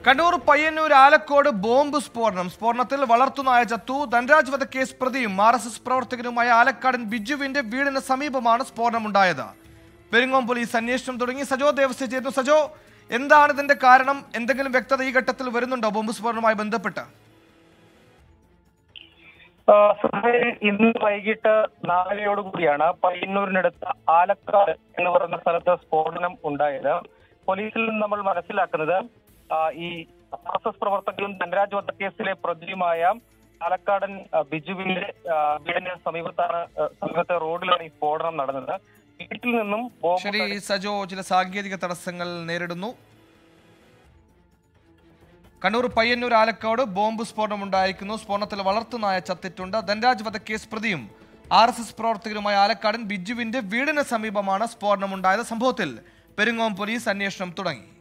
Kannur Payyanur Alakode bomb സ്ഫോടനം സ്ഫോടനത്തിൽ വളർത്തുനായ ചത്തു ധനരാജ് വധക്കേസ് പ്രതിയും ആർ എസ് എസ് പ്രവർത്തകനുമായ ആലക്കാടൻ ബിജുവിന്റെ വീടിന് സമീപമാണ് സ്ഫോടനമുണ്ടായത് പെരിങ്ങോം പോലീസ് അന്വേഷണം തുടങ്ങി സജോ ദേവസ്യ ചേരുന്നു സജോ എന്താണ് ഇതിന്റെ കാരണം എന്തെങ്കിലും വ്യക്തത ഈ ഘട്ടത്തിൽ വരുന്നുണ്ടോ ബോംബ് സ്ഫോടനവുമായി ബന്ധപ്പെട്ട് ആ, സുഹൈൽ ഇന്ന് വൈകിട്ട് നാലരയോടുകൂടിയാണ് പയ്യന്നൂരിനടുത്ത് ആലക്കാട് എന്ന് പറയുന്ന സ്ഥലത്ത് സ്ഫോടനം ഉണ്ടായത് പോലീസിൽ നിന്ന് നമ്മൾ മനസ്സിലാക്കുന്നത് ആ, ഈ ആർ എസ് എസ് പ്രവർത്തകരും ധനരാജ് വധക്കേസിലെ പ്രതിയുമായ ആലക്കാടൻ ആ, ബിജുവിന്റെ ആ, വീടിന് സമീപത്താണ് ആ, സമീപത്തെ റോഡിലാണ് ഈ സ്ഫോടനം നടന്നത് വീട്ടിൽ നിന്നും ബോംബ് ശരി സജോ ചില സാങ്കേതിക തടസ്സങ്ങൾ നേരിടുന്നു കണ്ണൂർ പയ്യന്നൂർ ആലക്കോട് ബോംബ് സ്ഫോടനം ഉണ്ടായിരിക്കുന്നു സ്ഫോടനത്തിൽ വളർത്തുനായ ചത്തിട്ടുണ്ട് ധനരാജ് വധക്കേസ് പ്രതിയും ആർ എസ് എസ് പ്രവർത്തകരുമായ ആലക്കാടൻ ബിജുവിന്റെ വീടിന് സമീപമാണ് സ്ഫോടനമുണ്ടായത് സംഭവത്തിൽ പെരുങ്ങോം പോലീസ് അന്വേഷണം തുടങ്ങി